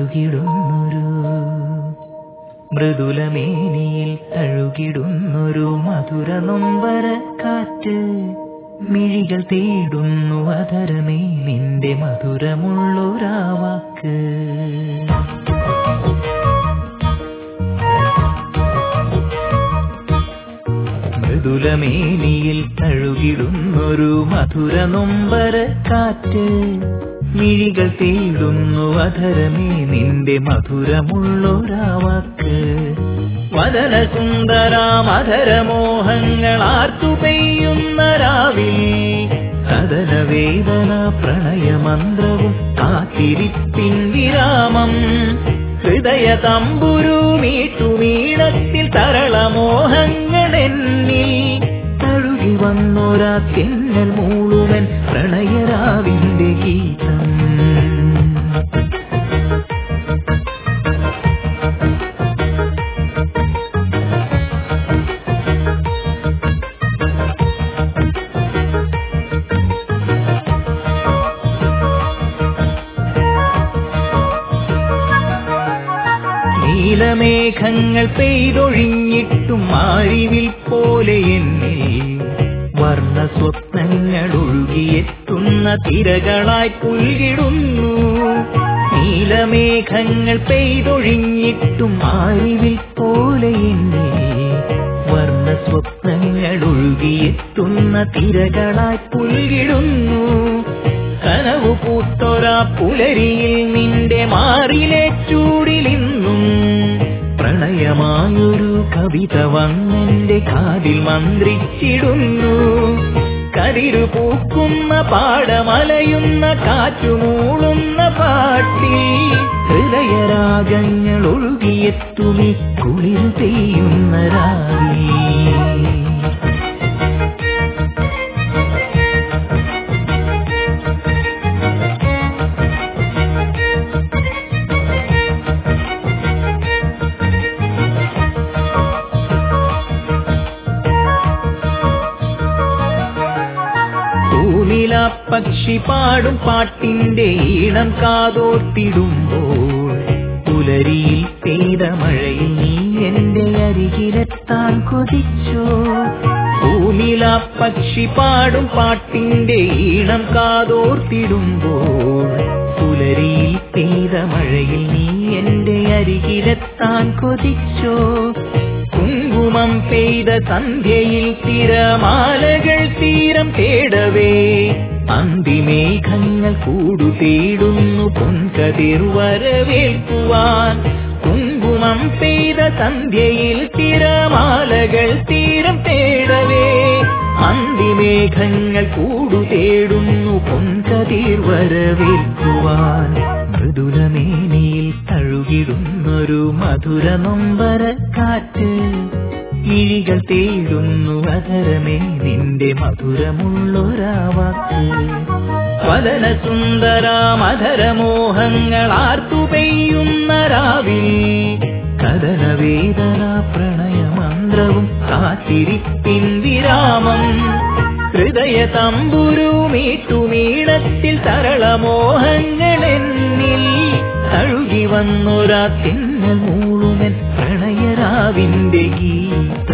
തഴുകിടുന്നൊരു മൃദുലമേനിയിൽ തഴുകിടുന്നൊരു മധുര നൊമ്പര കാറ്റ് മിഴികൾ തേടുന്നു അതരമേ നിന്റെ മധുരമുള്ളൊരാവാക്ക് മൃദുലമേനിയിൽ തഴുകിടുന്നൊരു മധുര നൊമ്പര കാറ്റ് മിഴികൾ തേടുന്നു അധരമേ നിന്റെ മധുരമുള്ളൊരാവാക്ക് വദന സുന്ദരാമധരമോഹങ്ങൾ ആർത്തു പെയ്യുന്ന രാവിൽ സദന വേദന പ്രണയമന്ത്രവും കാത്തിരിപ്പിൻ വിരാമം ഹൃദയ തമ്പുരു മീട്ടുമീണത്തിൽ തരളമോഹങ്ങളെന്നിൽ തഴുകി വന്നൊരാ തെന്നൽ മൂളുവൻ പ്രണയരാവിന്റെ ഗീതം നീലമേഘങ്ങൾ പെയ്തൊഴിഞ്ഞിട്ടും മാരിവിൽ പോലെ എന്നിൽ വർണ്ണ സ്വപ്നങ്ങൾ ഒഴുകിയെത്തുന്ന തിരകളായി പുൽകിടുന്നു നീലമേഘങ്ങൾ പെയ്തൊഴിഞ്ഞിട്ടും മാരിവിൽ പോലെ എന്നിൽ വർണ്ണ സ്വപ്നങ്ങൾ ഒഴുകിയെത്തുന്ന തിരകളായി പുൽകിടുന്നു കനവു പൂത്തൊരാ പുലരിയിൽ നിന്റെ മാറിലെ ചൂടിലിന്നും പ്രണയമായൊരു കവിത വന്നെന്റെ കാതിൽ മന്ത്രിച്ചിടുന്നു കതിരു പൂക്കുന്ന പാടമലയുന്ന കാറ്റുമൂളുന്ന പാട്ടിൽ ഹൃദയരാഗങ്ങൾ ഒഴുകിയെത്തുമി കുളിരു പെയ്യുന്ന രാവി പൂനില പക്ഷി പാടും പാട്ടിന്റെ ഈണം കാതോർത്തിടുമ്പോൾ പുലരിയിൽ പെയ്ത മഴയിൽ നീ എന്റെ അരികിലെത്താൻ കൊതിച്ചോ പൂനില പക്ഷി പാടും പാട്ടിന്റെ ഈണം കാതോർത്തിടുമ്പോൾ പുലരിയിൽ പെയ്ത മഴയിൽ നീ എന്റെ അരികിലെത്താൻ കൊതിച്ചോ കുങ്കുമം പെയ്ത സന്ധ്യയിൽ തിരമാലകൾ തീരം തേടവേ അന്തിമേഘങ്ങൾ കൂടു തേടുന്നു പൊൻകതിർ വരവേൽക്കുവാൻ കുങ്കുമം പെയ്ത സന്ധ്യയിൽ തിരമാലകൾ തീരം തേടവേ അന്തിമേഘങ്ങൾ കൂടു തേടുന്നു പൊൻകതിർ വരവേൽക്കുവാൻ മൃദുലമേനിയിൽ തഴുകിടുന്നൊരു മധുര നൊമ്പര കാറ്റ് മിഴികൾ തേടുന്നു അതരമേ നിന്റെ മധുരമുള്ളൊരാവാക്ക് വദന സുന്ദരാമധരമോഹങ്ങൾ ആർത്തു പെയ്യുന്ന രാവിൽ കഥന വേദന പ്രണയമന്ത്രവും കാത്തിരിപ്പിൻ വിരാമം ഹൃദയ തമ്പുരു മീട്ടുമീണത്തിൽ തരളമോഹങ്ങളെന്നിൽ തഴുകി വന്നൊരാ തിന്നൽ മൂളുമൻ പ്രണയരാവിന്റെ ഗീതം